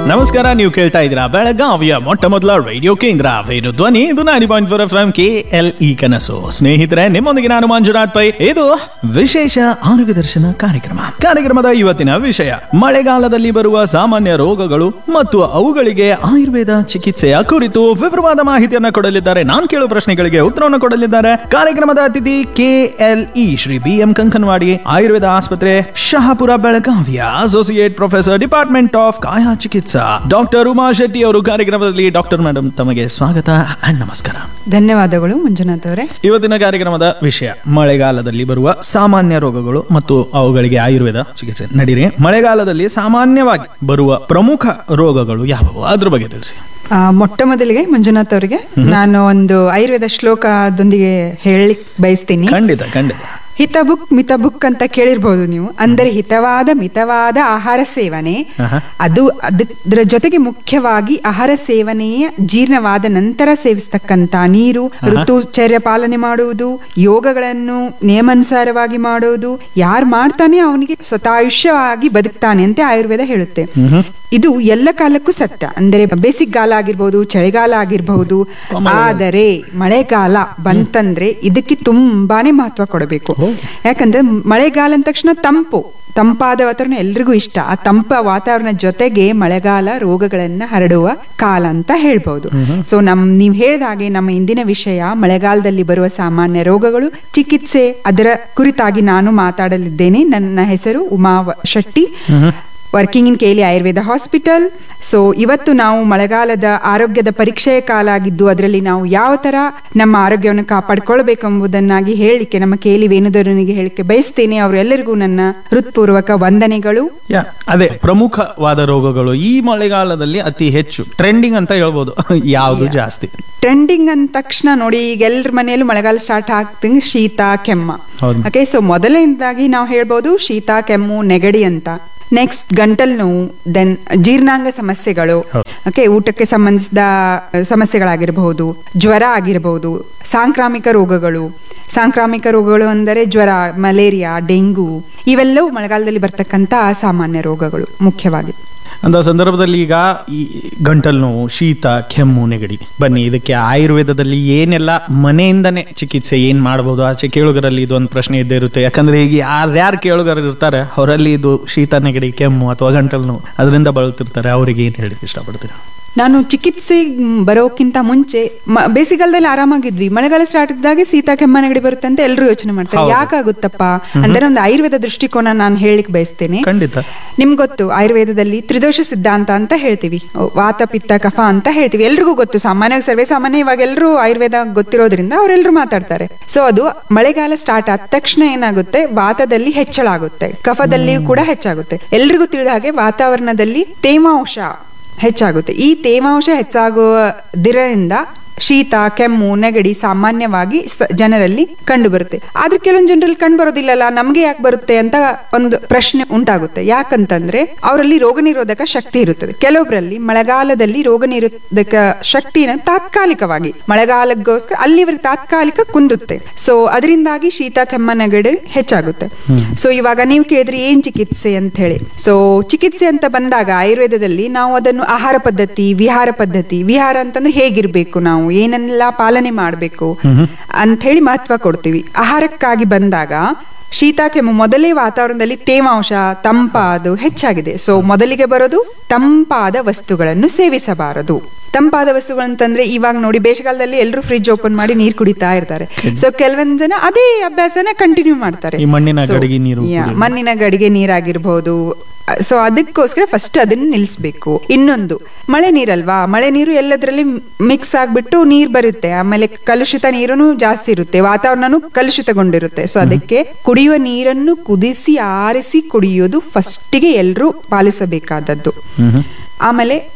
ನಮಸ್ಕಾರ ನೀವು ಕೇಳ್ತಾ ಇದ್ದೀರಾ ಬೆಳಗಾವಿಯ ಮೊಟ್ಟ ಮೊದಲ ರೇಡಿಯೋ ಕೇಂದ್ರ ವೇಣು ಧ್ವನಿ ಇದು ನಾಡಿ point four F M K L E Kanasu ಸ್ನೇಹಿತರೆ ನಿಮ್ಮೊಂದಿಗೆ ನಾನು ಮಂಜುನಾಥ್ ಪೈ ಇದು ವಿಶೇಷ ಆರೋಗ್ಯ ದರ್ಶನ ಕಾರ್ಯಕ್ರಮ ಕಾರ್ಯಕ್ರಮದ ಇವತ್ತಿನ ವಿಷಯ ಮಳೆಗಾಲದಲ್ಲಿ ಬರುವ ಸಾಮಾನ್ಯ ರೋಗಗಳು ಮತ್ತು ಅವುಗಳಿಗೆ ಆಯುರ್ವೇದ ಚಿಕಿತ್ಸೆಯ ಕುರಿತು ವಿವರವಾದ ಮಾಹಿತಿಯನ್ನ ಕೊಡಲಿದ್ದಾರೆ ನಾನು ಕೇಳುವ ಪ್ರಶ್ನೆಗಳಿಗೆ ಉತ್ತರವನ್ನು ಕೊಡಲಿದ್ದಾರೆ ಕಾರ್ಯಕ್ರಮದ ಅತಿಥಿ K L E Shri B M Kankanawadi Ayurveda ಆಸ್ಪತ್ರೆ ಶಹಾಪುರ ಬೆಳಗಾವಿಯ ಅಸೋಸಿಯೇಟ್ ಪ್ರೊಫೆಸರ್ ಡಿಪಾರ್ಟ್ಮೆಂಟ್ ಆಫ್ ಕಾಯ ಚಿಕಿತ್ಸಾ ಡಾಕ್ಟರ್ ಉಮಾ ಶೆಟ್ಟಿ ಅವರು ಕಾರ್ಯಕ್ರಮದಲ್ಲಿ ಡಾಕ್ಟರ್ ಮೇಡಮ್ ತಮಗೆ ಸ್ವಾಗತ and ನಮಸ್ಕಾರ ಧನ್ಯವಾದಗಳು ಮಂಜುನಾಥ್ ಅವರೇ ಇವತ್ತಿನ ಕಾರ್ಯಕ್ರಮದ ವಿಷಯ ಮಳೆಗಾಲದಲ್ಲಿ ಬರುವ ಸಾಮಾನ್ಯ ರೋಗಗಳು ಮತ್ತು ಅವುಗಳಿಗೆ ಆಯುರ್ವೇದ ಚಿಕಿತ್ಸೆ ನಡೀರಿ ಮಳೆಗಾಲದಲ್ಲಿ ಸಾಮಾನ್ಯವಾಗಿ ಬರುವ ಪ್ರಮುಖ ರೋಗಗಳು ಯಾವುವು ಅದ್ರ ಬಗ್ಗೆ ತಿಳಿಸಿ ಆ, ಮೊಟ್ಟ ಮೊದಲಿಗೆ ಮಂಜುನಾಥ್ ಅವರಿಗೆ ನಾನು ಒಂದು ಆಯುರ್ವೇದ ಶ್ಲೋಕದೊಂದಿಗೆ ಹೇಳಲಿಕ್ಕೆ ಬಯಸ್ತೀನಿ ಖಂಡಿತ ಖಂಡಿತ ಹಿತಬುಕ್ ಮಿತಬುಕ್ ಅಂತ ಕೇಳಿರ್ಬೋದು ನೀವು ಅಂದರೆ ಹಿತವಾದ ಮಿತವಾದ ಆಹಾರ ಸೇವನೆ ಆಹಾ. ಅದು ಅದರ ಜೊತೆಗೆ ಮುಖ್ಯವಾಗಿ ಆಹಾರ ಸೇವನೆಯ ಜೀರ್ಣವಾದ ನಂತರ ಸೇವಿಸ್ತಕ್ಕಂತ ನೀರು ಋತುಚರ್ಯ ಪಾಲನೆ ಮಾಡುವುದು ಯೋಗಗಳನ್ನು ನಿಯಮಾನುಸಾರವಾಗಿ ಮಾಡುವುದು ಯಾರು ಮಾಡ್ತಾನೆ ಅವನಿಗೆ ಸ್ವತಾಯುಷ್ಯವಾಗಿ ಬದುಕ್ತಾನೆ ಅಂತ ಆಯುರ್ವೇದ ಹೇಳುತ್ತೆ ಇದು ಎಲ್ಲ ಕಾಲಕ್ಕೂ ಸತ್ಯ ಅಂದರೆ ಬೇಸಿಕ್ ಗಾಲ ಆಗಿರ್ಬೋದು ಚಳಿಗಾಲ ಆಗಿರಬಹುದು ಆದರೆ ಮಳೆಗಾಲ ಬಂತಂದ್ರೆ ಇದಕ್ಕೆ ತುಂಬಾನೇ ಮಹತ್ವ ಕೊಡಬೇಕು ಯಾಕಂದ್ರೆ ಮಳೆಗಾಲ ಅಂದ ತಕ್ಷಣ ತಂಪು ತಂಪಾದ ವಾತಾವರಣ ಎಲ್ರಿಗೂ ಇಷ್ಟ ಆ ತಂಪ ವಾತಾವರಣ ಜೊತೆಗೆ ಮಳೆಗಾಲ ರೋಗಗಳನ್ನ ಹರಡುವ ಕಾಲ ಅಂತ ಹೇಳ್ಬಹುದು ಸೊ ನಮ್ ನೀವ್ ಹೇಳ್ದ ಹಾಗೆ ನಮ್ಮ ಇಂದಿನ ವಿಷಯ ಮಳೆಗಾಲದಲ್ಲಿ ಬರುವ ಸಾಮಾನ್ಯ ರೋಗಗಳು ಚಿಕಿತ್ಸೆ ಅದರ ಕುರಿತಾಗಿ ನಾನು ಮಾತಾಡಲಿದ್ದೇನೆ ನನ್ನ ಹೆಸರು ಉಮಾ ವ- ಶೆಟ್ಟಿ ವರ್ಕಿಂಗ್ ಇನ್ ಕೇಲಿ ಆಯುರ್ವೇದ ಹಾಸ್ಪಿಟಲ್ ಸೊ ಇವತ್ತು ನಾವು ಮಳೆಗಾಲದ ಆರೋಗ್ಯದ ಪರೀಕ್ಷೆಯ ಕಾಲ ಆಗಿದ್ದು ಅದರಲ್ಲಿ ನಾವು ಯಾವ ತರ ನಮ್ಮ ಆರೋಗ್ಯವನ್ನು ಕಾಪಾಡಿಕೊಳ್ಬೇಕೆಂಬುದನ್ನಾಗಿ ಹೇಳಲಿಕ್ಕೆ ನಮ್ಮ ಕೇಲಿ ವೇಣುಧರನಿಗೆ ಹೇಳಿಕೆ ಬಯಸ್ತೇನೆ ಅವರೆಲ್ಲರಿಗೂ ನನ್ನ ಹೃತ್ಪೂರ್ವಕ ವಂದನೆಗಳು ಯಾ ಅದೇ ಪ್ರಮುಖವಾದ ರೋಗಗಳು ಈ ಮಳೆಗಾಲದಲ್ಲಿ ಅತಿ ಹೆಚ್ಚು ಟ್ರೆಂಡಿಂಗ್ ಅಂತ ಹೇಳ್ಬೋದು ಯಾವುದು ಜಾಸ್ತಿ ಟ್ರೆಂಡಿಂಗ್ ಅಂದ ತಕ್ಷಣ ನೋಡಿ ಈಗ ಎಲ್ಲರ ಮನೆಯಲ್ಲೂ ಮಳೆಗಾಲ ಸ್ಟಾರ್ಟ್ ಆಗ್ತಂಗೆ ಶೀತ ಕೆಮ್ಮ ಹೌದು. ಓಕೆ ಸೊ ಮೊದಲನೇದಾಗಿ ನಾವು ಹೇಳ್ಬೋದು ಶೀತ ಕೆಮ್ಮು ನೆಗಡಿ ಅಂತ ನೆಕ್ಸ್ಟ್ ಗಂಟಲ್ ನೋವು ದೆನ್ ಜೀರ್ಣಾಂಗ ಸಮಸ್ಯೆಗಳು ಹೌದು. ಓಕೆ ಊಟಕ್ಕೆ ಸಂಬಂಧಿಸಿದ ಅಹ್, ಸಮಸ್ಯೆಗಳಾಗಿರಬಹುದು ಜ್ವರ ಆಗಿರಬಹುದು ಸಾಂಕ್ರಾಮಿಕ ರೋಗಗಳು ಸಾಂಕ್ರಾಮಿಕ ರೋಗಗಳು ಅಂದರೆ ಜ್ವರ ಮಲೇರಿಯಾ ಡೆಂಗು ಇವೆಲ್ಲವೂ ಮಳೆಗಾಲದಲ್ಲಿ ಬರ್ತಕ್ಕಂಥ ಸಾಮಾನ್ಯ ರೋಗಗಳು ಮುಖ್ಯವಾಗಿ ಅಂತ ಸಂದರ್ಭದಲ್ಲಿ ಈಗ ಈ ಗಂಟಲು ನೋವು ಶೀತ ಕೆಮ್ಮು ನೆಗಡಿ ಬನ್ನಿ ಇದಕ್ಕೆ ಆಯುರ್ವೇದದಲ್ಲಿ ಏನೆಲ್ಲ ಮನೆಯಿಂದನೇ ಚಿಕಿತ್ಸೆ ಏನ್ ಮಾಡಬಹುದು ಆಚೆ ಕೇಳುಗರಲ್ಲಿ ಇದು ಒಂದು ಪ್ರಶ್ನೆ ಇದ್ದೇ ಇರುತ್ತೆ ಯಾಕಂದ್ರೆ ಈಗ ಯಾರ್ಯಾರು ಕೇಳುಗರು ಇರ್ತಾರೆ ಅವರಲ್ಲಿ ಇದು ಶೀತ ನೆಗಡಿ ಕೆಮ್ಮು ಅಥವಾ ಗಂಟಲು ನೋವು ಅದರಿಂದ ಬಳಲ್ತಿರ್ತಾರೆ ಅವರಿಗೆ ಏನ್ ಹೇಳಿಕ್ಕೆ ಇಷ್ಟಪಡ್ತೀರಾ ನಾನು ಚಿಕಿತ್ಸೆ ಮ್, ಬರೋಕ್ಕಿಂತ ಮುಂಚೆ ಮ- ಬೇಸಿಗೆಗಾಲದಲ್ಲಿ ಆರಾಮಾಗಿದ್ವಿ ಮಳೆಗಾಲ ಸ್ಟಾರ್ಟ್ ಇದ್ದಾಗೆ ಶೀತ ಕೆಮ್ಮ ನೆಗಡಿ ಬರುತ್ತೆ ಅಂತ ಎಲ್ಲರೂ ಯೋಚನೆ ಮಾಡ್ತಾರೆ ಹೌದು. ಯಾಕಾಗುತ್ತಪ್ಪ ಅಂದ್ರೆ ಒಂದು ಆಯುರ್ವೇದ ದೃಷ್ಟಿಕೋನ ನಾನು ಹೇಳಲಿಕ್ಕೆ ಬಯಸ್ತೇನೆ ಖಂಡಿತ ನಿಮ್ಗೆ ಗೊತ್ತು ಆಯುರ್ವೇದದಲ್ಲಿ ತ್ರಿದೋಷ ಸಿದ್ಧಾಂತ ಅಂತ ಹೇಳ್ತೀವಿ ವಾತ ಪಿತ್ತ ಕಫ ಅಂತ ಹೇಳ್ತೀವಿ ಎಲ್ರಿಗೂ ಗೊತ್ತು ಸಾಮಾನ್ಯವಾಗಿ ಸರ್ವೇ ಸಾಮಾನ್ಯ ಇವಾಗ ಎಲ್ಲರೂ ಆಯುರ್ವೇದ ಗೊತ್ತಿರೋದ್ರಿಂದ ಅವರೆಲ್ಲರೂ ಮಾತಾಡ್ತಾರೆ ಸೊ ಅದು ಮಳೆಗಾಲ ಸ್ಟಾರ್ಟ್ ಆದ ತಕ್ಷಣ ಏನಾಗುತ್ತೆ ವಾತದಲ್ಲಿ ಹೆಚ್ಚಳ ಆಗುತ್ತೆ ಕಫದಲ್ಲಿಯೂ ಕೂಡ ಹೆಚ್ಚಾಗುತ್ತೆ ಎಲ್ರಿಗೂ ತಿಳಿದ ಹಾಗೆ ವಾತಾವರಣದಲ್ಲಿ ತೇವಾಂಶ ಹೆಚ್ಚಾಗುತ್ತೆ ಈ ತೇವಾಂಶ ಹೆಚ್ಚಾಗುವುದರಿಂದ ಶೀತ ಕೆಮ್ಮು ನೆಗಡಿ ಸಾಮಾನ್ಯವಾಗಿ ಸ- ಜನರಲ್ಲಿ ಕಂಡು ಬರುತ್ತೆ ಆದ್ರೆ ಕೆಲವೊಂದು ಜನರಲ್ಲಿ ಕಂಡು ಬರೋದಿಲ್ಲಲ್ಲ ನಮ್ಗೆ ಯಾಕೆ ಬರುತ್ತೆ ಅಂತ ಒಂದು ಪ್ರಶ್ನೆ ಉಂಟಾಗುತ್ತೆ ಯಾಕಂತಂದ್ರೆ ಅವರಲ್ಲಿ ರೋಗ ನಿರೋಧಕ ಶಕ್ತಿ ಇರುತ್ತದೆ ಕೆಲವೊಬ್ಬರಲ್ಲಿ ಮಳೆಗಾಲದಲ್ಲಿ ರೋಗ ನಿರೋಧಕ ಶಕ್ತಿನ ತಾತ್ಕಾಲಿಕವಾಗಿ ಮಳೆಗಾಲಕ್ಕೋಸ್ಕರ ಅಲ್ಲಿವರೆಗೆ ತಾತ್ಕಾಲಿಕ ಕುಂದುತ್ತೆ ಸೊ ಅದರಿಂದಾಗಿ ಶೀತ ಕೆಮ್ಮ ನೆಗಡಿ ಹೆಚ್ಚಾಗುತ್ತೆ ಸೊ ಇವಾಗ ನೀವು ಕೇಳಿದ್ರಿ ಏನ್ ಚಿಕಿತ್ಸೆ ಅಂತ ಹೇಳಿ ಸೊ ಚಿಕಿತ್ಸೆ ಅಂತ ಬಂದಾಗ ಆಯುರ್ವೇದದಲ್ಲಿ ನಾವು ಅದನ್ನು ಆಹಾರ ಪದ್ಧತಿ ವಿಹಾರ ಪದ್ಧತಿ ವಿಹಾರ ಅಂತಂದ್ರೆ ಹೇಗಿರ್ಬೇಕು ನಾವು ಏನನ್ನೆಲ್ಲ ಪಾಲನೆ ಮಾಡಬೇಕು ಅಂತ ಹೇಳಿ ಮಹತ್ವ ಕೊಡ್ತೀವಿ ಆಹಾರಕ್ಕಾಗಿ ಬಂದಾಗ ಶೀತ ಕೆಮ್ಮು ಮೊದಲೇ ವಾತಾವರಣದಲ್ಲಿ ತೇವಾಂಶ ತಂಪಾದು ಹೆಚ್ಚಾಗಿದೆ ಸೊ ಮೊದಲಿಗೆ ಬರೋದು ತಂಪಾದ ವಸ್ತುಗಳನ್ನು ಸೇವಿಸಬಾರದು ತಂಪಾದ ವಸ್ತುಗಳು ಅಂತಂದ್ರೆ ಇವಾಗ ನೋಡಿ ಬೇಸಿಗೆಗಾಲದಲ್ಲಿ ಎಲ್ಲರೂ ಫ್ರಿಜ್ ಓಪನ್ ಮಾಡಿ ನೀರು ಕುಡಿತಾ ಇರ್ತಾರೆ ಸೊ ಕೆಲವೊಂದ್ ಜನ ಅದೇ ಅಭ್ಯಾಸನ ಕಂಟಿನ್ಯೂ ಮಾಡ್ತಾರೆ ಈ ಮಣ್ಣಿನ So, ಗಡಿಗೆ ನೀರು yeah, ಕುಡಿಯೋದು. ಮಣ್ಣಿನ ಗಡಿಗೆ ನೀರಾಗಿರ್ಬಹುದು ಸೊ ಅದಕ್ಕೋಸ್ಕರ ಫಸ್ಟ್ ಅದನ್ನ ನಿಲ್ಲಿಸ್ಬೇಕು ಇನ್ನೊಂದು ಮಳೆ ನೀರಲ್ವಾ ಮಳೆ ನೀರು ಎಲ್ಲದರಲ್ಲಿ ಮಿಕ್ಸ್ ಆಗ್ಬಿಟ್ಟು ನೀರ್ ಬರುತ್ತೆ ಆಮೇಲೆ ಕಲುಷಿತ ನೀರು ಜಾಸ್ತಿ ಇರುತ್ತೆ ವಾತಾವರಣನೂ ಕಲುಷಿತಗೊಂಡಿರುತ್ತೆ ಸೊ ಅದಕ್ಕೆ ಕುಡಿಯುವ ನೀರನ್ನು ಕುದಿಸಿ ಆರಿಸಿ ಕುಡಿಯೋದು ಫಸ್ಟಿಗೆ ಎಲ್ಲರೂ ಪಾಲಿಸಬೇಕಾದದ್ದು ಆಮೇಲೆ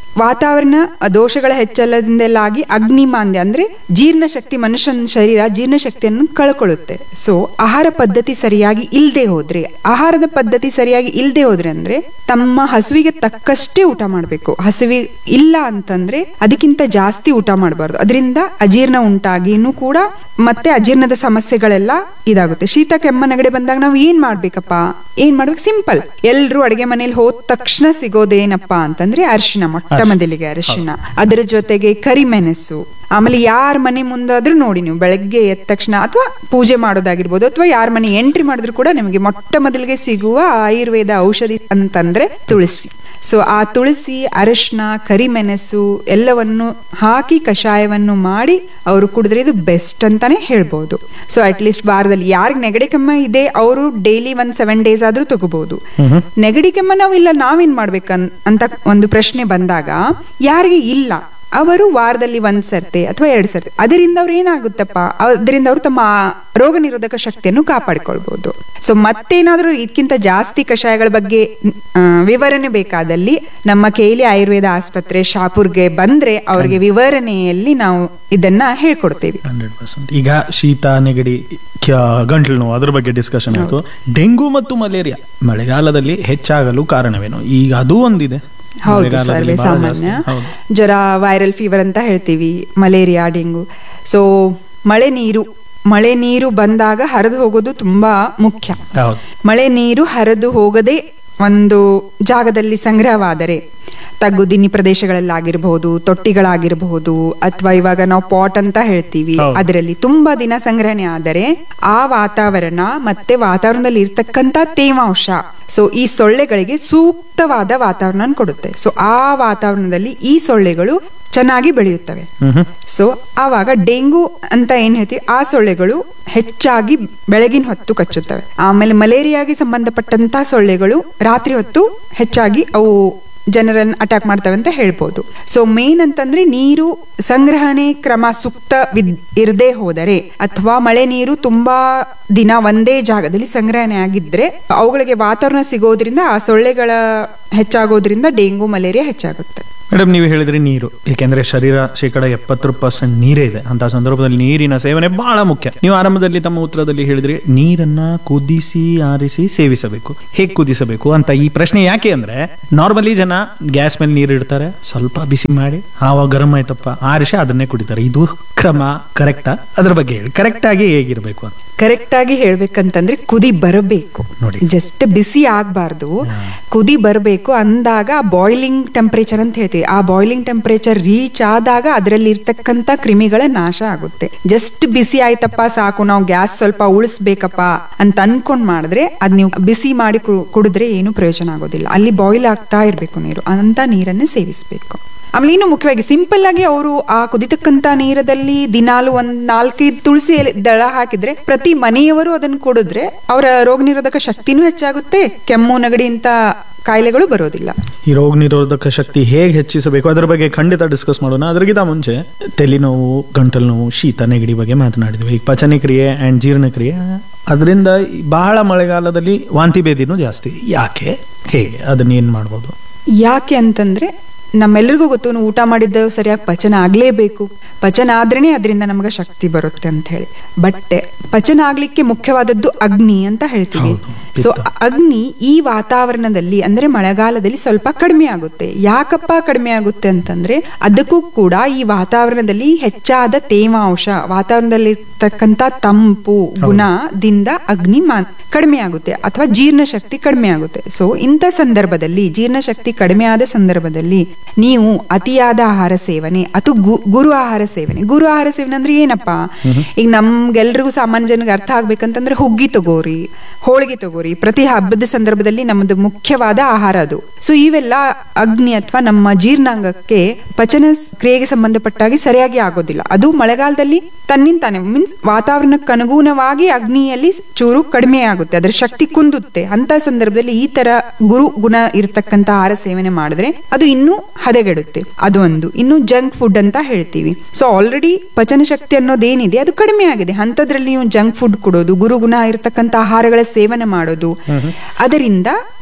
ವಾತಾವರಣ ದೋಷಗಳ ಹೆಚ್ಚಳದಿಂದಲಾಗಿ ಅಗ್ನಿಮಾಂದ್ಯ ಅಂದ್ರೆ ಜೀರ್ಣಶಕ್ತಿ ಮನುಷ್ಯನ ಶರೀರ ಜೀರ್ಣಶಕ್ತಿಯನ್ನು ಕಳ್ಕೊಳ್ಳುತ್ತೆ ಸೊ ಆಹಾರ ಪದ್ಧತಿ ಸರಿಯಾಗಿ ಇಲ್ಲದೆ ಹೋದ್ರೆ ಆಹಾರದ ಪದ್ಧತಿ ಸರಿಯಾಗಿ ಇಲ್ಲದೆ ಹೋದ್ರೆ ಅಂದ್ರೆ ತಮ್ಮ ಹಸುವಿಗೆ ತಕ್ಕಷ್ಟೇ ಊಟ ಮಾಡಬೇಕು ಹಸುವಿ ಇಲ್ಲ ಅಂತಂದ್ರೆ ಅದಕ್ಕಿಂತ ಜಾಸ್ತಿ ಊಟ ಮಾಡಬಾರ್ದು ಅದರಿಂದ ಅಜೀರ್ಣ ಉಂಟಾಗಿನೂ ಕೂಡ ಮತ್ತೆ ಅಜೀರ್ಣದ ಸಮಸ್ಯೆಗಳೆಲ್ಲ ಇದಾಗುತ್ತೆ ಶೀತ ಕೆಮ್ಮ ನೆಗಡಿ ಬಂದಾಗ ನಾವು ಏನ್ ಮಾಡ್ಬೇಕಪ್ಪ ಏನ್ ಮಾಡ್ಬೇಕು ಸಿಂಪಲ್ ಎಲ್ರು ಅಡಿಗೆ ಮನೇಲಿ ಹೋದ ತಕ್ಷಣ ಸಿಗೋದೇನಪ್ಪ ಅಂತಂದ್ರೆ ಅರಿಶಿನ ಮೊಟ್ಟ ಮೊದಲಿಗೆ ಅರಿಶಿನ ಅದರ ಜೊತೆಗೆ ಕರಿಮೆಣಸು ಆಮೇಲೆ ಯಾರ ಮನೆ ಮುಂದಾದ್ರೂ ನೋಡಿ ನೀವು ಬೆಳಗ್ಗೆ ಎದ್ದ ತಕ್ಷಣ ಅಥವಾ ಪೂಜೆ ಮಾಡೋದಾಗಿರ್ಬೋದು ಅಥವಾ ಯಾರ ಮನೆ ಎಂಟ್ರಿ ಮಾಡಿದ್ರು ಕೂಡ ನಿಮಗೆ ಮೊಟ್ಟ ಮೊದಲಿಗೆ ಸಿಗುವ ಆಯುರ್ವೇದ ಔಷಧಿ ಅಂತಂದ್ರೆ ತುಳಸಿ ಸೊ ಆ ತುಳಸಿ ಅರಶಿನ ಕರಿಮೆಣಸು ಎಲ್ಲವನ್ನು ಹಾಕಿ ಕಷಾಯವನ್ನು ಮಾಡಿ ಅವರು ಕುಡಿದ್ರೆ ಇದು ಬೆಸ್ಟ್ ಅಂತಾನೆ ಹೇಳ್ಬೋದು ಸೊ ಅಟ್ ಲೀಸ್ಟ್ ವಾರದಲ್ಲಿ ಯಾರಿಗೆ ನೆಗಡಿ ಕೆಮ್ಮ ಇದೆ ಅವರು ಡೈಲಿ ಒಂದ್ ಸೆವೆನ್ ಡೇಸ್ ಆದ್ರೂ ತಗೋಬಹುದು ನೆಗಡಿ ಕೆಮ್ಮ ನಾವು ಇಲ್ಲ ನಾವೇನ್ ಮಾಡ್ಬೇಕನ್ ಅಂತ ಒಂದು ಪ್ರಶ್ನೆ ಬಂದಾಗ ಯಾರಿಗೆ ಇಲ್ಲ ಅವರು ವಾರದಲ್ಲಿ ಒಂದ್ ಸರ್ತೆ ಅಥವಾ ಎರಡ್ ಸರ್ತೆ ಅದರಿಂದ ಅವ್ರು ಏನಾಗುತ್ತಪ್ಪ ಅದರಿಂದ ಅವರು ತಮ್ಮ ರೋಗ ನಿರೋಧಕ ಶಕ್ತಿಯನ್ನು ಕಾಪಾಡಿಕೊಳ್ಬಹುದು ಸೊ ಮತ್ತೇನಾದ್ರೂ ಇದಕ್ಕಿಂತ ಜಾಸ್ತಿ ಕಷಾಯಗಳ ಬಗ್ಗೆ ಆ, ವಿವರಣೆ ಬೇಕಾದಲ್ಲಿ ನಮ್ಮ ಕೇಲಿ ಆಯುರ್ವೇದ ಆಸ್ಪತ್ರೆ ಶಾಪುರ್ಗೆ ಬಂದ್ರೆ ಅವ್ರಿಗೆ ವಿವರಣೆಯಲ್ಲಿ ನಾವು ಇದನ್ನ ಹೇಳ್ಕೊಡ್ತೇವೆ ಹಂಡ್ರೆಡ್ ಪರ್ಸೆಂಟ್ ಈಗ ಶೀತ ನೆಗಡಿ ಕ್ಯ- ಗಂಟ್ಲು ನೋವು ಅದ್ರ ಬಗ್ಗೆ ಡಿಸ್ಕಷನ್ ಆಯ್ತು ಡೆಂಗು ಮತ್ತು ಮಲೇರಿಯಾ ಮಳೆಗಾಲದಲ್ಲಿ ಹೆಚ್ಚಾಗಲು ಕಾರಣವೇನು ಈಗ ಅದು ಒಂದಿದೆ ಹೌದು ಮಳೆಗಾಲದಲ್ಲಿ ಸರ್ವೇ ಬಹಳ ಜಾಸ್ತಿ. ಸಾಮಾನ್ಯ ಹೌದು. ಜ್ವರ ವೈರಲ್ ಫೀವರ್ ಅಂತ ಹೇಳ್ತೀವಿ ಮಲೇರಿಯಾ ಡೆಂಗು ಸೊ ಮಳೆ ನೀರು ಮಳೆ ನೀರು ಬಂದಾಗ ಹರಿದು ಹೋಗೋದು ತುಂಬಾ ಮುಖ್ಯ ಹೌದು ಮಳೆ ನೀರು ಹರಿದು ಹೋಗದೆ ಒಂದು ಜಾಗದಲ್ಲಿ ಸಂಗ್ರಹವಾದರೆ ತಗ್ಗುದಿನಿ ಪ್ರದೇಶಗಳಲ್ಲಾಗಿರಬಹುದು ತೊಟ್ಟಿಗಳಾಗಿರಬಹುದು ಅಥವಾ ಇವಾಗ ನಾವು ಪಾಟ್ ಅಂತ ಹೇಳ್ತೀವಿ ಹೌದು. ಅದರಲ್ಲಿ ತುಂಬಾ ದಿನ ಸಂಗ್ರಹಣೆ ಆದರೆ ಆ ವಾತಾವರಣ ಮತ್ತೆ ವಾತಾವರಣದಲ್ಲಿ ಇರ್ತಕ್ಕಂತ ತೇವಾಂಶ ಸೊ ಈ ಸೊಳ್ಳೆಗಳಿಗೆ ಸೂಕ್ತವಾದ ವಾತಾವರಣ ಕೊಡುತ್ತೆ ಸೊ ಆ ವಾತಾವರಣದಲ್ಲಿ ಈ ಸೊಳ್ಳೆಗಳು ಚೆನ್ನಾಗಿ ಬೆಳೆಯುತ್ತವೆ ಹ್ಮ್ ಹ್ಮ್. ಸೊ ಆವಾಗ ಡೆಂಗು ಅಂತ ಏನ್ ಹೇಳ್ತೀವಿ ಆ ಸೊಳ್ಳೆಗಳು ಹೆಚ್ಚಾಗಿ ಬೆಳಗಿನ ಹೊತ್ತು ಕಚ್ಚುತ್ತವೆ ಆಮೇಲೆ ಮಲೇರಿಯಾಗೆ ಸಂಬಂಧಪಟ್ಟಂತ ಸೊಳ್ಳೆಗಳು ರಾತ್ರಿ ಹೊತ್ತು ಹೆಚ್ಚಾಗಿ ಅವು ಜನರನ್ನ ಅಟ್ಯಾಕ್ ಮಾಡ್ತವೆ ಅಂತ ಹೇಳ್ಬೋದು ಸೊ ಮೇನ್ ಅಂತಂದ್ರೆ ನೀರು ಸಂಗ್ರಹಣೆ ಕ್ರಮ ಸೂಕ್ತ ವಿದ್ ಇರದೇ ಹೋದರೆ ಅಥವಾ ಮಳೆ ನೀರು ತುಂಬಾ ದಿನ ಒಂದೇ ಜಾಗದಲ್ಲಿ ಸಂಗ್ರಹಣೆ ಆಗಿದ್ರೆ ಅವುಗಳಿಗೆ ವಾತಾವರಣ ಸಿಗೋದ್ರಿಂದ ಆ ಸೊಳ್ಳೆಗಳ ಹೆಚ್ಚಾಗೋದ್ರಿಂದ ಡೆಂಗು ಮಲೇರಿಯಾ ಹೆಚ್ಚಾಗುತ್ತೆ ಮೇಡಮ್ ನೀವು ಹೇಳಿದ್ರಿ ನೀರು ಏಕೆಂದ್ರೆ ಶರೀರ ಶೇಕಡ ಎಪ್ಪತ್ತು ಪರ್ಸೆಂಟ್ ನೀರೇ ಇದೆ ಅಂತ ಸಂದರ್ಭದಲ್ಲಿ ನೀರಿನ ಸೇವನೆ ಬಹಳ ಮುಖ್ಯ ನೀವು ಆರಂಭದಲ್ಲಿ ತಮ್ಮ ಉತ್ತರದಲ್ಲಿ ಹೇಳಿದ್ರಿ ನೀರನ್ನ ಕುದಿಸಿ ಆರಿಸಿ ಸೇವಿಸಬೇಕು ಹೇಗೆ ಕುದಿಸಬೇಕು ಅಂತ ಈ ಪ್ರಶ್ನೆ ಯಾಕೆ ಅಂದ್ರೆ ನಾರ್ಮಲಿ ಜನ ಗ್ಯಾಸ್ ಮೇಲೆ ನೀರು ಇಡ್ತಾರೆ ಸ್ವಲ್ಪ ಬಿಸಿ ಮಾಡಿ ಆವಾಗ ಗರಂ ಆಯ್ತಪ್ಪ ಆರಿಸಿ ಅದನ್ನೇ ಕುಡಿತಾರೆ ಇದು ಕ್ರಮ ಕರೆಕ್ಟಾ ಅದ್ರ ಬಗ್ಗೆ ಹೇಳಿ ಕರೆಕ್ಟ್ ಆಗಿ ಹೇಗಿರ್ಬೇಕು ಅಂತ ಕರೆಕ್ಟ್ ಆಗಿ ಹೇಳ್ಬೇಕಂತಂದ್ರೆ ಕುದಿ ಬರಬೇಕು ನೋಡಿ. ಜಸ್ಟ್ ಬಿಸಿ ಆಗ್ಬಾರ್ದು ಕುದಿ ಬರಬೇಕು ಅಂದಾಗ ಬಾಯ್ಲಿಂಗ್ ಟೆಂಪರೇಚರ್ ಅಂತ ಹೇಳ್ತೀವಿ ಆ ಬಾಯ್ಲಿಂಗ್ ಟೆಂಪರೇಚರ್ ರೀಚ್ ಆದಾಗ ಅದರಲ್ಲಿ ಇರ್ತಕ್ಕಂತ ಕ್ರಿಮಿಗಳ ನಾಶ ಆಗುತ್ತೆ ಜಸ್ಟ್ ಬಿಸಿ ಆಯ್ತಪ್ಪ ಸಾಕು ನಾವು ಗ್ಯಾಸ್ ಸ್ವಲ್ಪ ಉಳಿಸ್ಬೇಕಪ್ಪ ಅಂತ ಅನ್ಕೊಂಡ್ ಮಾಡಿದ್ರೆ ಅದ್ ನೀವು ಬಿಸಿ ಮಾಡಿ ಕು- ಕುಡಿದ್ರೆ ಏನು ಪ್ರಯೋಜನ ಆಗೋದಿಲ್ಲ ಅಲ್ಲಿ ಬಾಯ್ಲ್ ಆಗ್ತಾ ಇರ್ಬೇಕು ನೀರು ಅಂತ ನೀರನ್ನೇ ಸೇವಿಸ್ಬೇಕು ಆಮೇಲೆ ಇನ್ನು ಮುಖ್ಯವಾಗಿ ಸಿಂಪಲ್ ಆಗಿ ಅವರು ಆ ಕುದಿತಕ್ಕಂತ ನೀರದಲ್ಲಿ ದಿನಾಲು ಒಂದ್ ನಾಲ್ಕೈದು ತುಳಸಿ ಎಲೆ ದಳ ಹಾಕಿದ್ರೆ ಪ್ರತಿ ಮನೆಯವರು ಅದನ್ನ ಕುಡಿದ್ರೆ ಅವರ ರೋಗ ನಿರೋಧಕ ಶಕ್ತಿನೂ ಹೆಚ್ಚಾಗುತ್ತೆ ಕೆಮ್ಮು ನೆಗಡಿ ಅಂತ ಕಾಯಿಲೆಗಳು ಬರೋದಿಲ್ಲ ಈ ರೋಗ ನಿರೋಧಕ ಶಕ್ತಿ ಹೇಗೆ ಹೆಚ್ಚಿಸಬೇಕು ಅದರ ಬಗ್ಗೆ ಖಂಡಿತ ಡಿಸ್ಕಸ್ ಮಾಡೋಣ ಅದರಿಗಿಂತ ಮುಂಚೆ ತಲೆನೋವು ಗಂಟಲು ನೋವು ಶೀತ ನೆಗಡಿ ಬಗ್ಗೆ ಮಾತನಾಡಿದ್ವಿ ಈಗ ಪಚನ ಕ್ರಿಯೆ ಆ್ಯಂಡ್ ಜೀರ್ಣಕ್ರಿಯೆ ಅದರಿಂದ ಬಹಳ ಮಳೆಗಾಲದಲ್ಲಿ ವಾಂತಿ ಭೇದಿನೂ ಜಾಸ್ತಿ ಯಾಕೆ ಹೇಗೆ ಅದನ್ನ ಏನು ಮಾಡ್ಬೋದು ಯಾಕೆ ಅಂತಂದ್ರೆ ನಮ್ಮೆಲ್ಲರಿಗೂ ಗೊತ್ತು ನಾವು ಊಟ ಮಾಡಿದ್ದು ಸರಿಯಾಗಿ ಪಚನ ಆಗ್ಲೇಬೇಕು ಪಚನ ಆದ್ರೇನೆ ಅದರಿಂದ ನಮಗೆ ಶಕ್ತಿ ಬರುತ್ತೆ ಅಂತ ಹೇಳಿ ಬಟ್ ಪಚನ ಆಗ್ಲಿಕ್ಕೆ ಮುಖ್ಯವಾದದ್ದು ಅಗ್ನಿ ಅಂತ ಹೇಳ್ತೀವಿ ಹೌದು, ಸೊ ಅಗ್ನಿ ಈ ವಾತಾವರಣದಲ್ಲಿ ಅಂದ್ರೆ ಮಳೆಗಾಲದಲ್ಲಿ ಸ್ವಲ್ಪ ಕಡಿಮೆ ಆಗುತ್ತೆ ಯಾಕಪ್ಪ ಕಡಿಮೆ ಆಗುತ್ತೆ ಅಂತಂದ್ರೆ ಅದಕ್ಕೂ ಕೂಡ ಈ ವಾತಾವರಣದಲ್ಲಿ ಹೆಚ್ಚಾದ ತೇವಾಂಶ ವಾತಾವರಣದಲ್ಲಿ ಇರ್ತಕ್ಕಂತ ತಂಪು ಗುಣದಿಂದ ಅಗ್ನಿ ಮಾ ಕಡಿಮೆ ಆಗುತ್ತೆ ಅಥವಾ ಜೀರ್ಣಶಕ್ತಿ ಕಡಿಮೆ ಆಗುತ್ತೆ ಸೊ ಇಂಥ ಸಂದರ್ಭದಲ್ಲಿ ಜೀರ್ಣಶಕ್ತಿ ಕಡಿಮೆ ಆದ ಸಂದರ್ಭದಲ್ಲಿ ನೀವು ಅತಿಯಾದ ಆಹಾರ ಸೇವನೆ ಅಥವಾ ಗು- ಗುರು ಆಹಾರ ಸೇವನೆ ಗುರು ಆಹಾರ ಸೇವನೆ ಅಂದ್ರೆ ಏನಪ್ಪಾ ಈಗ ನಮ್ಗೆಲ್ರಿಗೂ ಸಾಮಾನ್ಯ ಜನರಿಗೆ ಅರ್ಥ ಆಗ್ಬೇಕಂತಂದ್ರೆ ಹುಗ್ಗಿ ತಗೋರಿ ಹೋಳಿಗೆ ತಗೋರಿ ಪ್ರತಿ ಹಬ್ಬದ ಸಂದರ್ಭದಲ್ಲಿ ನಮ್ಮದು ಮುಖ್ಯವಾದ ಆಹಾರ ಅದು ಸೊ ಇವೆಲ್ಲ ಅಗ್ನಿ ಅಥವಾ ನಮ್ಮ ಜೀರ್ಣಾಂಗಕ್ಕೆ ಪಚನ ಸ್- ಕ್ರಿಯೆಗೆ ಸಂಬಂಧಪಟ್ಟಾಗಿ ಸರಿಯಾಗಿ ಆಗೋದಿಲ್ಲ ಅದು ಮಳೆಗಾಲದಲ್ಲಿ ತನ್ನಿಂತಾನೆ ಮೀನ್ಸ್ ವಾತಾವರಣಕ್ಕೆ ಅನುಗುಣವಾಗಿ ಅಗ್ನಿಯಲ್ಲಿ ಚೂರು ಕಡಿಮೆ ಆಗುತ್ತೆ ಅದರ ಶಕ್ತಿ ಕುಂದುತ್ತೆ ಅಂತ ಸಂದರ್ಭದಲ್ಲಿ ಈ ತರ ಗುರು ಗುಣ ಇರತಕ್ಕಂತ ಆಹಾರ ಸೇವನೆ ಮಾಡಿದ್ರೆ ಅದು ಇನ್ನೂ ಹದಗೆಡುತ್ತೆ ಅದು ಒಂದು ಇನ್ನು ಜಂಕ್ ಫುಡ್ ಅಂತ ಹೇಳ್ತೀವಿ ಸೊ ಆಲ್ರೆಡಿ ಪಚನ ಶಕ್ತಿ ಅನ್ನೋದೇನಿದೆ ಅದು ಕಡಿಮೆ ಆಗಿದೆ ಅಂತದ್ರಲ್ಲಿ ನೀವು ಜಂಕ್ ಫುಡ್ ಕೊಡೋದು ಗುರುಗುಣ ಇರತಕ್ಕಂತ ಆಹಾರಗಳ ಸೇವನೆ ಮಾಡೋದು ಅದರಿಂದ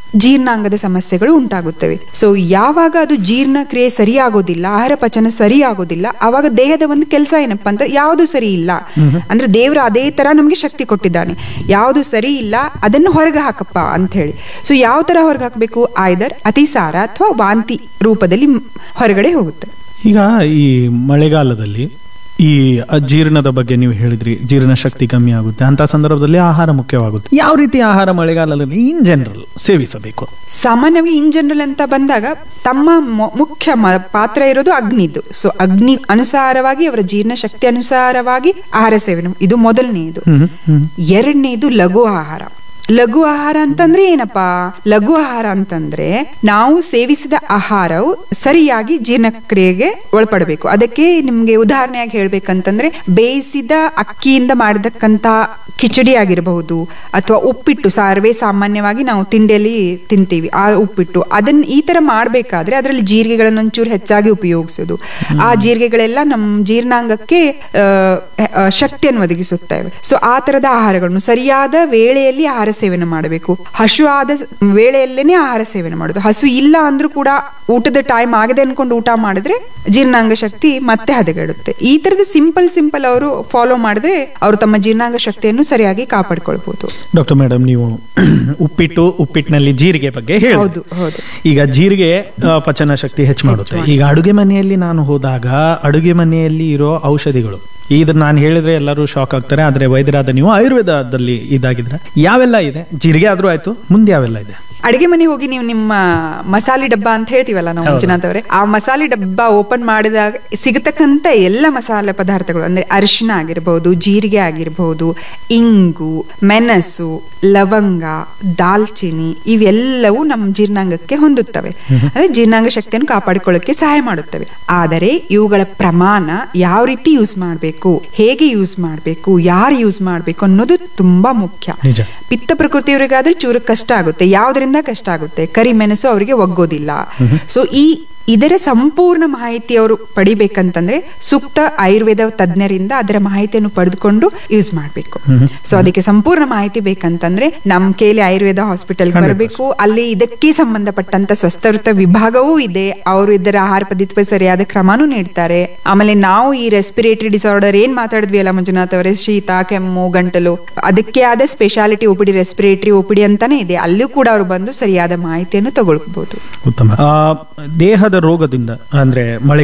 ಜೀರ್ಣಾಂಗದ ಸಮಸ್ಯೆಗಳು ಉಂಟಾಗುತ್ತವೆ ಸೊ ಯಾವಾಗ ಅದು ಜೀರ್ಣಕ್ರಿಯೆ ಸರಿಯಾಗೋದಿಲ್ಲ ಆಹಾರ ಪಚನ ಸರಿಯಾಗೋದಿಲ್ಲ ಆವಾಗ ದೇಹದ ಒಂದು ಕೆಲಸ ಏನಪ್ಪಾ ಅಂತ ಯಾವುದು ಸರಿ ಇಲ್ಲ ಅಂದ್ರೆ ದೇವರು ಅದೇ ತರ ನಮ್ಗೆ ಶಕ್ತಿ ಕೊಟ್ಟಿದ್ದಾನೆ ಯಾವುದು ಸರಿ ಇಲ್ಲ ಅದನ್ನು ಹೊರಗೆ ಹಾಕಪ್ಪ ಅಂತ ಹೇಳಿ ಸೊ ಯಾವ ತರ ಹೊರಗೆ ಹಾಕಬೇಕು ಆಯ್ದರ್ ಅತಿಸಾರ ಅಥವಾ ವಾಂತಿ ರೂಪದಲ್ಲಿ ಮ್- ಹೊರಗಡೆ ಹೋಗುತ್ತೆ ಈಗ ಈ ಮಳೆಗಾಲದಲ್ಲಿ ಈ ಅಜೀರ್ಣದ ಬಗ್ಗೆ ನೀವು ಹೇಳಿದ್ರಿ ಜೀರ್ಣ ಶಕ್ತಿ ಕಮ್ಮಿ ಆಗುತ್ತೆ ಅಂತ ಸಂದರ್ಭದಲ್ಲಿ ಆಹಾರ ಮುಖ್ಯವಾಗುತ್ತೆ ಯಾವ ರೀತಿ ಆಹಾರ ಮಳೆಗಾಲದಲ್ಲಿ ಇನ್ ಜನರಲ್ ಸೇವಿಸಬೇಕು ಸಾಮಾನ್ಯವಾಗಿ ಇನ್ ಜನರಲ್ ಅಂತ ಬಂದಾಗ ತಮ್ಮ ಮೊ- ಮುಖ್ಯ ಮ- ಪಾತ್ರ ಇರೋದು ಅಗ್ನಿದು ಸೊ ಅಗ್ನಿ ಅನುಸಾರವಾಗಿ ಅವರ ಜೀರ್ಣ ಶಕ್ತಿ ಅನುಸಾರವಾಗಿ ಆಹಾರ ಸೇವನೆ ಇದು ಮೊದಲನೆಯದು ಹ್ಮ್ ಹ್ಮ್ ಎರಡನೇದು ಲಘು ಆಹಾರ ಲಘು ಆಹಾರ ಅಂತಂದ್ರೆ ಏನಪ್ಪಾ ಲಘು ಆಹಾರ ಅಂತಂದ್ರೆ ನಾವು ಸೇವಿಸಿದ ಆಹಾರವು ಸರಿಯಾಗಿ ಜೀರ್ಣಕ್ರಿಯೆಗೆ ಒಳಪಡಬೇಕು ಅದಕ್ಕೆ ನಿಮ್ಗೆ ಉದಾಹರಣೆಯಾಗಿ ಹೇಳ್ಬೇಕಂತಂದ್ರೆ ಬೇಯಿಸಿದ ಅಕ್ಕಿಯಿಂದ ಮಾಡತಕ್ಕಂತ ಕಿಚಡಿ ಆಗಿರಬಹುದು ಅಥವಾ ಉಪ್ಪಿಟ್ಟು ಸರ್ವೇ ಸಾಮಾನ್ಯವಾಗಿ ನಾವು ತಿಂಡಿಯಲ್ಲಿ ತಿಂತೀವಿ ಆ ಉಪ್ಪಿಟ್ಟು ಅದನ್ನ ಈ ತರ ಮಾಡ್ಬೇಕಾದ್ರೆ ಅದರಲ್ಲಿ ಜೀರಿಗೆಗಳನ್ನು ಒಂಚೂರು ಹೆಚ್ಚಾಗಿ ಉಪಯೋಗಿಸೋದು ಆ ಜೀರಿಗೆಗಳೆಲ್ಲ ನಮ್ಮ ಜೀರ್ಣಾಂಗಕ್ಕೆ ಆ, ಆ, ಶಕ್ತಿಯನ್ನು ಒದಗಿಸುತ್ತವೆ ಸೊ ಆ ತರದ ಆಹಾರಗಳನ್ನು ಸರಿಯಾದ ವೇಳೆಯಲ್ಲಿ ಆಹಾರ ಸೇವನೆ ಮಾಡಬೇಕು ಹಸು ಆದ ಸ- ವೇಳೆಯಲ್ಲೇನೆ ಆಹಾರ ಸೇವನೆ ಮಾಡೋದು ಹಸು ಇಲ್ಲ ಅಂದ್ರೂ ಕೂಡ ಊಟದ ಟೈಮ್ ಆಗದೆ ಅನ್ಕೊಂಡು ಊಟ ಮಾಡಿದ್ರೆ ಜೀರ್ಣಾಂಗ ಶಕ್ತಿ ಮತ್ತೆ ಹದಗೆಡುತ್ತೆ ಈ ತರದ ಸಿಂಪಲ್ ಸಿಂಪಲ್ ಅವರು ಫಾಲೋ ಮಾಡಿದ್ರೆ ಅವರು ತಮ್ಮ ಜೀರ್ಣಾಂಗ ಶಕ್ತಿಯನ್ನು ಸರಿಯಾಗಿ ಕಾಪಾಡ್ಕೊಳ್ಬಹುದು ಡಾಕ್ಟರ್ ಮೇಡಮ್ ನೀವು ಉಪ್ಪಿಟ್ಟು ಉಪ್ಪಿಟ್ಟಿನಲ್ಲಿ ಜೀರಿಗೆ ಬಗ್ಗೆ ಹೇಳಿ ಹೌದು ಹೌದು ಈಗ ಜೀರಿಗೆ ಆ, ಪಚನ ಶಕ್ತಿ ಹೆಚ್ಚು ಮಾಡುತ್ತೆ ಈಗ ಅಡುಗೆ ಮನೆಯಲ್ಲಿ ನಾನು ಹೋದಾಗ ಅಡುಗೆ ಮನೆಯಲ್ಲಿ ಇರೋ ಔಷಧಿಗಳು ಇದನ್ನ ನಾನು ಹೇಳಿದ್ರೆ ಎಲ್ಲರೂ ಶಾಕ್ ಆಗ್ತಾರೆ ಆದ್ರೆ ವೈದ್ಯರಾದ ನೀವು ಆಯುರ್ವೇದದಲ್ಲಿ ಇದಾಗಿದ್ರೆ ಯಾವೆಲ್ಲ ಇದೆ ಜೀರಿಗೆ ಆದ್ರೂ ಆಯ್ತು ಮುಂದೆ ಯಾವೆಲ್ಲ ಇದೆ ಅಡಿಗೆ ಮನೆ ಹೋಗಿ ನೀವು ನಿಮ್ಮ ಮಸಾಲೆ ಡಬ್ಬ ಅಂತ ಹೇಳ್ತೀವಲ್ಲ ನಾವು ಮಂಜುನಾಥ್ ಅವರೇ ಆ ಮಸಾಲೆ ಡಬ್ಬ ಓಪನ್ ಮಾಡಿದಾಗ ಸಿಗತಕ್ಕಂತ ಎಲ್ಲ ಮಸಾಲೆ ಪದಾರ್ಥಗಳು ಅಂದ್ರೆ ಅರಿಶಿನ ಆಗಿರಬಹುದು ಜೀರಿಗೆ ಆಗಿರಬಹುದು ಇಂಗು ಮೆಣಸು ಲವಂಗ ದಾಲ್ಚಿನಿ ಇವೆಲ್ಲವೂ ನಮ್ಮ ಜೀರ್ಣಾಂಗಕ್ಕೆ ಹೊಂದುತ್ತವೆ ಅಂದ್ರೆ ಜೀರ್ಣಾಂಗ ಶಕ್ತಿಯನ್ನು ಕಾಪಾಡಿಕೊಳ್ಳಕ್ಕೆ ಸಹಾಯ ಮಾಡುತ್ತವೆ ಆದರೆ ಇವುಗಳ ಪ್ರಮಾಣ ಯಾವ ರೀತಿ ಯೂಸ್ ಮಾಡಬೇಕು ಹೇಗೆ ಯೂಸ್ ಮಾಡಬೇಕು ಯಾರು ಯೂಸ್ ಮಾಡಬೇಕು ಅನ್ನೋದು ತುಂಬಾ ಮುಖ್ಯ ನಿಜ ಪಿತ್ತ ಪ್ರಕೃತಿಯವರಿಗಾದ್ರೆ ಚೂರು ಕಷ್ಟ ಆಗುತ್ತೆ ಯಾವ್ದ್ರಿಂದ ಕಷ್ಟ ಆಗುತ್ತೆ ಕರಿಮೆಣಸು ಅವರಿಗೆ ಒಗ್ಗೋದಿಲ್ಲ ಸೊ ಈ ಇದರ ಸಂಪೂರ್ಣ ಮಾಹಿತಿ ಅವರು ಪಡಿಬೇಕಂತಂದ್ರೆ ಸೂಕ್ತ ಆಯುರ್ವೇದ ತಜ್ಞರಿಂದ ಅದರ ಮಾಹಿತಿಯನ್ನು ಪಡೆದುಕೊಂಡು ಯೂಸ್ ಮಾಡಬೇಕು ಸೊ ಅದಕ್ಕೆ ಸಂಪೂರ್ಣ ಮಾಹಿತಿ ಬೇಕಂತಂದ್ರೆ ನಮ್ ಕೇಳಿ ಆಯುರ್ವೇದ ಹಾಸ್ಪಿಟಲ್ ಬರಬೇಕು ಅಲ್ಲಿ ಇದಕ್ಕೆ ಸಂಬಂಧಪಟ್ಟಂತ ಸ್ವಸ್ಥವೃತ್ತ ವಿಭಾಗವೂ ಇದೆ ಅವರು ಇದರ ಆಹಾರ ಪದ್ಧತಿ ಸರಿಯಾದ ಕ್ರಮನೂ ನೀಡ್ತಾರೆ ಆಮೇಲೆ ನಾವು ಈ ರೆಸ್ಪಿರೇಟರಿ ಡಿಸಾರ್ಡರ್ ಏನ್ ಮಾತಾಡಿದ್ವಿ ಅಲ್ಲ ಮಂಜುನಾಥ್ ಅವರೇ ಶೀತ ಕೆಮ್ಮು ಗಂಟಲು ಅದಕ್ಕೆ ಆದ ಸ್ಪೆಷಾಲಿಟಿ ಒಪಿಡಿ ರೆಸ್ಪಿರೇಟರಿ ಒಪಿಡಿ ಅಂತಾನೆ ಇದೆ ಅಲ್ಲೂ ಕೂಡ ಅವರು ಬಂದು ಸರಿಯಾದ ಮಾಹಿತಿಯನ್ನು ತಗೊಳ್ಬಹುದು ಉತ್ತಮ ಆ, ದೇಹದ ರೋಗದಿಂದ ಅಂದ್ರೆ ಮಳೆ